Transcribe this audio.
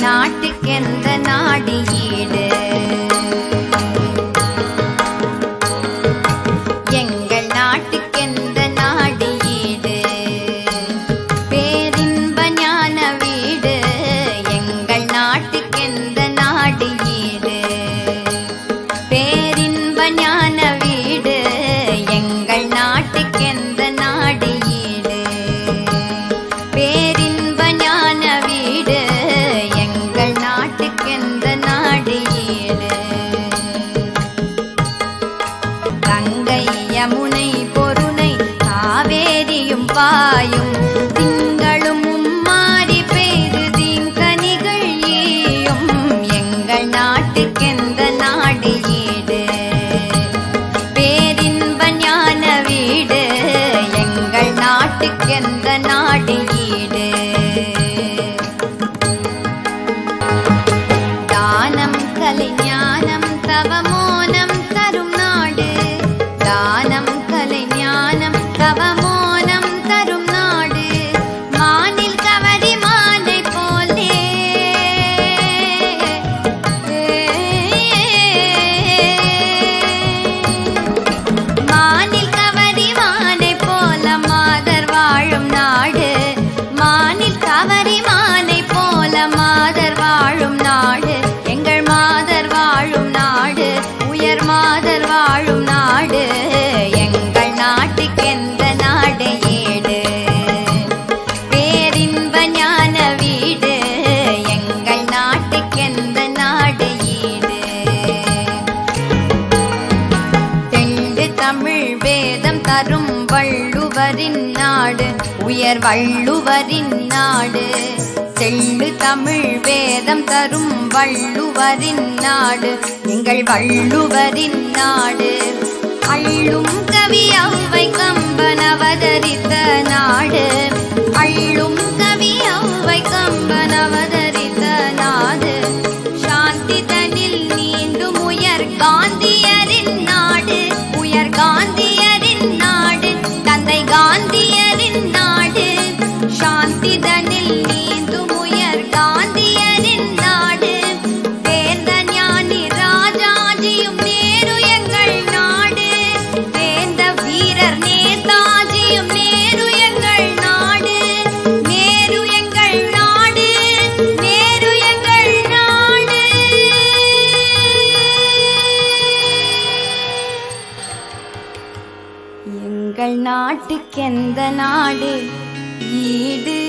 நாட்டுக்கெந்த நாடு ஈடு எங்கள் நாட்டுக்கெந்த நாடு ஈடு பேரின்ப ஞான வீடு எங்கள் நாட்டுக்கெந்த நாடு ஈடு பேரின்ப ஞான வீடு எங்கள் நாட்டுக்கெந்த நாடு ஈடு பேரின்ப ஞான வீடு எங்கள் நாட்டுக்கெந்த நாடு ஈடு கங்கை யமுனை பொருணை காவேரியும் பாயும் திங்களும் மாறி பெய்து தீங்கனிகள் ஈயும் எங்கள் நாட்டுக்கெந்த நாடு ஈடு பேரின்ப ஞான வீடு எங்கள் நாட்டுக்கெந்த நாடு ஈடு தானம் கலை ஞானம் தவமோனம் தரும் நாடு தானம் கலை ஞானம் தவமோனம் தரும் நாடு மானில் கவரி மாலை போலே மானில் கவரி மானை போல மாதர் வாழும் நாடு மானில் கவரி மானை போல மாதர் வாழும் நாடு எங்கள் மாதர் வாழும் நாடு உயர் மாதர் வாழும் நாடு எங்கள் நாட்டுக்கெந்த நாடு ஏடு பேரின்ப ஞான வீடு எங்கள் நாட்டுக்கெந்த நாடு ஈடு தெண்டு தமிழ் வேதம் தரும் வள்ளுவரின் நாடு உயர் வள்ளுவரின் நாடு தெள்ளு தமிழ் வேதம் தரும் வள்ளுவரின் நாடு எங்கள் வள்ளுவரின் நாடு அள்ளும் கவி ஔவை கம்பன் அவதரித்த நாடு அள்ளும் கவி ஔவை கம்பன் அவதரித்த நாடு சாந்தி தனில் நீண்டும் உயர் காந்தியரின் நாடு உயர் காந்தியரின் நாடு தந்தை காந்தியரின் நாடு சாந்தி தனில் நீண்டும் உயர் காந்தியரின் நாடு வேந்த ஞானி ராஜாஜியும் நேரு எங்கள் நாடு வேந்த வீரர் நேதாஜியும் நேரு எங்கள் நாடு நேரு எங்கள் நாடு நேரு எங்கள் நாடு எங்கள் நாட்டுக்கெந்த நாடு ஈடு